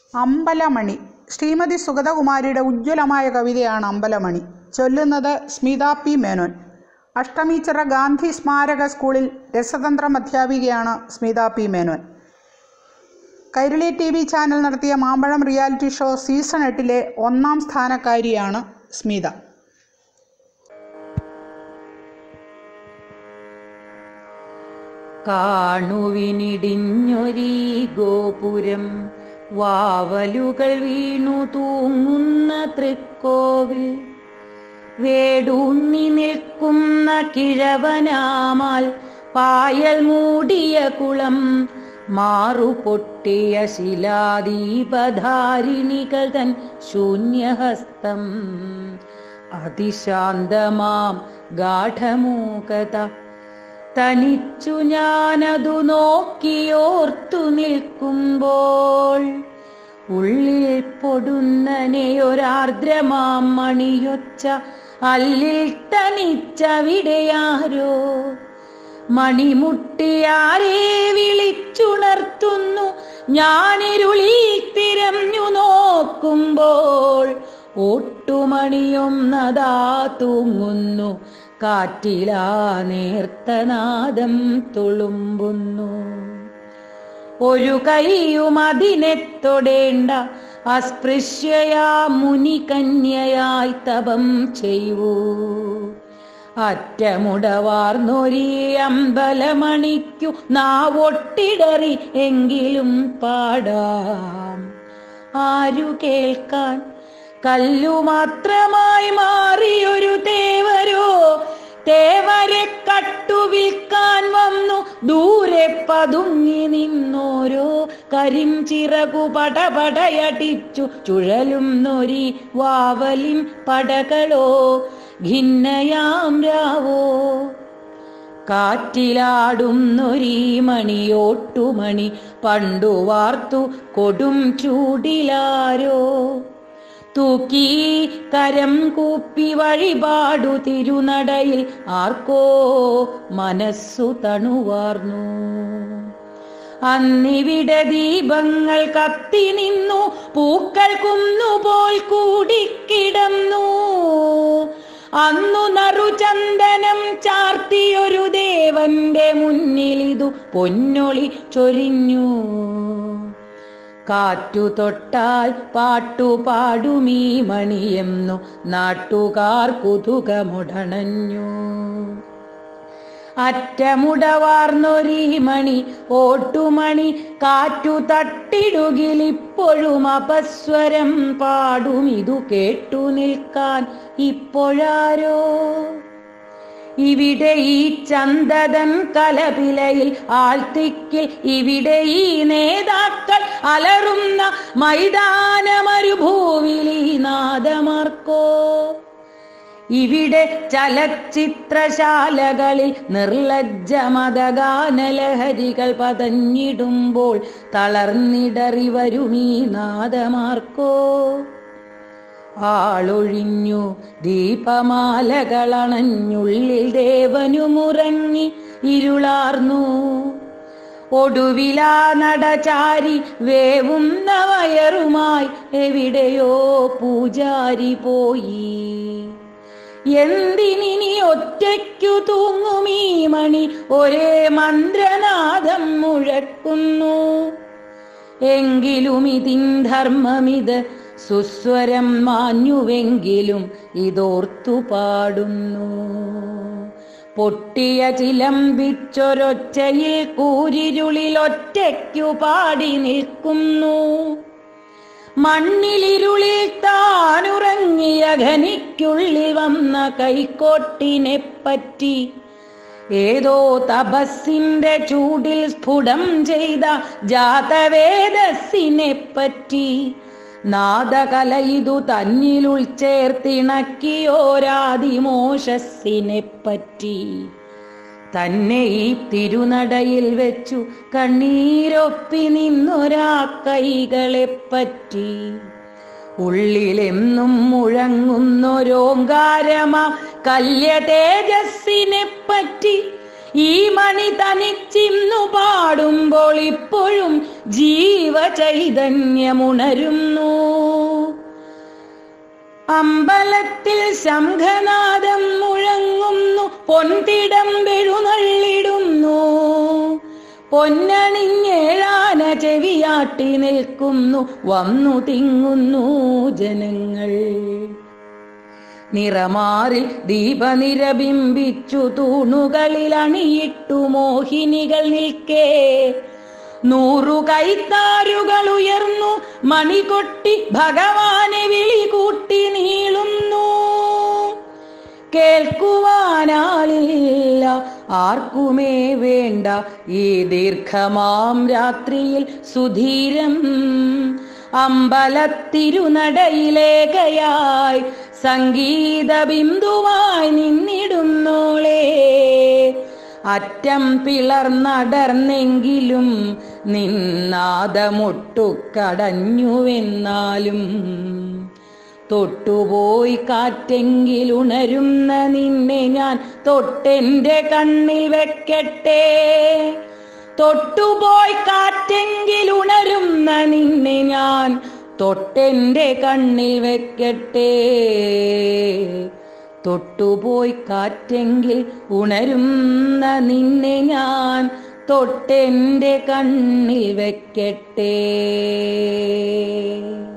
അമ്പലമണി ശ്രീമതി സുഗതകുമാരിയുടെ ഉജ്ജ്വലമായ കവിതയാണ് അമ്പലമണി ചൊല്ലുന്നത് സ്മിത പി മേനോൻ അഷ്ടമീച്ചിറ ഗാന്ധി സ്മാരക സ്കൂളിൽ രസതന്ത്രം അധ്യാപികയാണ് Smitha P Menon Kairali T V channel നടത്തിയ മാമ്പഴം റിയാലിറ്റി ഷോ സീസൺ എട്ടിലെ ഒന്നാം സ്ഥാനക്കാരിയാണ് സ്മിത കാണുവിനിടിഞ്ഞൊരീ ഗോപുരം വാവലുകൾ വീണു തൂങ്ങുന്ന തൃക്കോവിൽ വേടൂന്നി നിൽക്കുന്ന കിഴവനാമാൽ പായൽ മൂടിയ കുളം മാറുപൊട്ടിയ ശിലാദീപധാരിണികൾ തൻ ശൂന്യഹസ്തം അതിശാന്തമാം ഗാഠമൂകത തനിച്ചു ഞാനതു നോക്കിയോർത്തു നിൽക്കുമ്പോൾ ഉള്ളിൽ പൊടുന്നനെയൊരാർദ്രമാം മണിയൊച്ച അല്ലിൽ തനിച്ചവിടെയാരോ മണിമുട്ടിയാരെ വിളിച്ചുണർത്തുന്നു ഞാനിരുളിൽ തിരഞ്ഞു നോക്കുമ്പോൾ ഓട്ടുമണിയൊന്നതാ തൂങ്ങുന്നു കാറ്റിലാ നേർത്തനാദം തുളുമ്പുന്നു ഒരു കൈയും അതിനെ തൊടേണ്ട അസ്പൃശ്യയാ മുനികന്യയായി തപം ചെയ്യൂ അറ്റമുടവാർന്നൊരീ അമ്പലമണിക്കു നാവൊട്ടിടറി എങ്കിലും പാടാം ആരു കേൾക്കാൻ കല്ലു മാത്രമായി മാറിയൊരു തേവരോ തേവരെ കട്ടുവിൽക്കാൻ വന്നു ദൂരെ പതുങ്ങി നിന്നോരോ കരിം ചിറകു പടപടയടിച്ചു ചുഴലും നൊരി വാവലിൻ പടകളോ ഭിന്നയാം രാവോ കാറ്റിലാടുന്നൊരീ മണിയോട്ടുമണി പണ്ടു വാർത്തു കൊടും ചൂടിലാരോ തൂക്കി കരം കൂപ്പി വഴിപാടു തിരുനടയിൽ ആർക്കോ മനസ്സു തണുവാർന്നു അന്നിവിടെ ദീപങ്ങൾ കത്തി നിന്നു പൂക്കൾ കുന്നുപോൽ കൂടിക്കിടന്നു അന്നു നറുചന്ദനം ചാർത്തിയൊരു ദേവന്റെ മുന്നിലിതു പൊന്നൊളി ചൊരിഞ്ഞു കാറ്റു തൊട്ടാൽ പാട്ടു പാടുമീ മണിയെന്നു നാട്ടുകാർ കുതുകമുടണഞ്ഞു അറ്റമുടവാർന്നൊരീ മണി ഓട്ടുമണി കാറ്റു തട്ടിടുകിലിപ്പോഴും അപസ്വരം പാടും ഇതു കേട്ടു നിൽക്കാൻ ഇപ്പോഴാരോ ഇവിടെ ഈ ചന്തതൻ കലപിലയിൽ ആൾത്തിക്കിൽ ഇവിടെ ഈ നേതാക്കൾ അലറുന്ന മൈതാനമരുഭൂവിൽ ഈ നാദമാർക്കോ ഇവിടെ ചലച്ചിത്രശാലകളിൽ നിർലജ്ജ മതഗാനലഹരികൾ പതഞ്ഞിടുമ്പോൾ തളർന്നിടറി വരുമീ നാദമാർക്കോ ആളൊഴിഞ്ഞു ദീപമാലകളണഞ്ഞുള്ളിൽ ദേവനുമുറങ്ങി ഇരുളാർന്നു ഒടുവിലാ നടചാരി വേവുന്ന വയറുമായി എവിടെയോ പൂജാരി പോയി എന്തിനി ഒറ്റയ്ക്കു തൂങ്ങുമീ മണി ഒരേ മന്ത്രനാദം മുഴക്കുന്നു എങ്കിലും ഇതിൻ ധർമ്മമിത് സുസ്വരം മാഞ്ഞുവെങ്കിലും ഇതോർത്തു പാടുന്നു പൊട്ടിയ ചിലമ്പിച്ചൊരൊച്ചയിൽ കൂരിരുളിൽ ഒറ്റയ്ക്കു പാടി നിൽക്കുന്നു മണ്ണിലിരുളിൽ താനുറങ്ങിയ ഘനിക്കുള്ളിൽ വന്ന കൈക്കോട്ടിനെ പറ്റി ഏതോ തപസ്സിന്റെ ചൂടിൽ സ്ഫുടം ചെയ്ത ജാതവേദസ്സിനെ പറ്റി നാദകല ഇതു തന്നിൽ ഉൾച്ചേർത്തിണക്കിയോരാദിമോഷസ്സിനെ പറ്റി തന്നെ ഈ തിരുനടയിൽ വെച്ചു കണ്ണീരൊപ്പി നിന്നൊരാ കൈകളെപ്പറ്റി ഉള്ളിലെന്നും മുഴങ്ങുന്നൊരോങ്കാരമാ കല്യ തേജസ്സിനെ പറ്റി ഈ മണി തനിച്ചിന്നു പാടുമ്പോൾ ഇപ്പോഴും ജീവചൈതന്യമുണരുന്നു അമ്പലത്തിൽ ശംഖനാദം മുഴങ്ങുന്നു പൊൻതിടം വെഴുനള്ളിടുന്നു പൊന്നണിഞ്ഞേഴാന ചെവിയാട്ടി നിൽക്കുന്നു വന്നു തിങ്ങുന്നു ജനങ്ങൾ നിറമാറിൽ ദീപനിരബിംബിച്ചു തൂണുകളിൽ അണിയിട്ടു മോഹിനികൾ നിൽക്കേ നൂറു കൈത്താരുകൾ ഉയർന്നു മണികൊട്ടി ഭഗവാനെ വിളി കൂട്ടി നീളുന്നു കേൾക്കുവാനാളില്ല ആർക്കുമേ വേണ്ട ഈ ദീർഘമാം രാത്രിയിൽ സുധീരം അമ്പലത്തിരുനടയിലേകയായി സംഗീത ബിന്ദുവായി നിന്നിടുന്നോളേ അറ്റം പിളർന്നടർന്നെങ്കിലും നിന്നാദമൊട്ടുക്കടഞ്ഞുവെന്നാലും തൊട്ടുപോയി കാറ്റെങ്കിൽ ഉണരുന്ന നിന്നെ ഞാൻ തൊട്ടെന്റെ കണ്ണിൽ വെക്കട്ടെ തൊട്ടുപോയി കാറ്റെങ്കിൽ ഉണരുന്ന നിന്നെ ഞാൻ തൊട്ടെന്റെ കണ്ണിൽ വെക്കട്ടെ തൊട്ടുപോയി കാറ്റെങ്കിൽ ഉണരുന്ന നിന്നെ ഞാൻ തൊട്ടെന്റെ കണ്ണിൽ വെക്കട്ടെ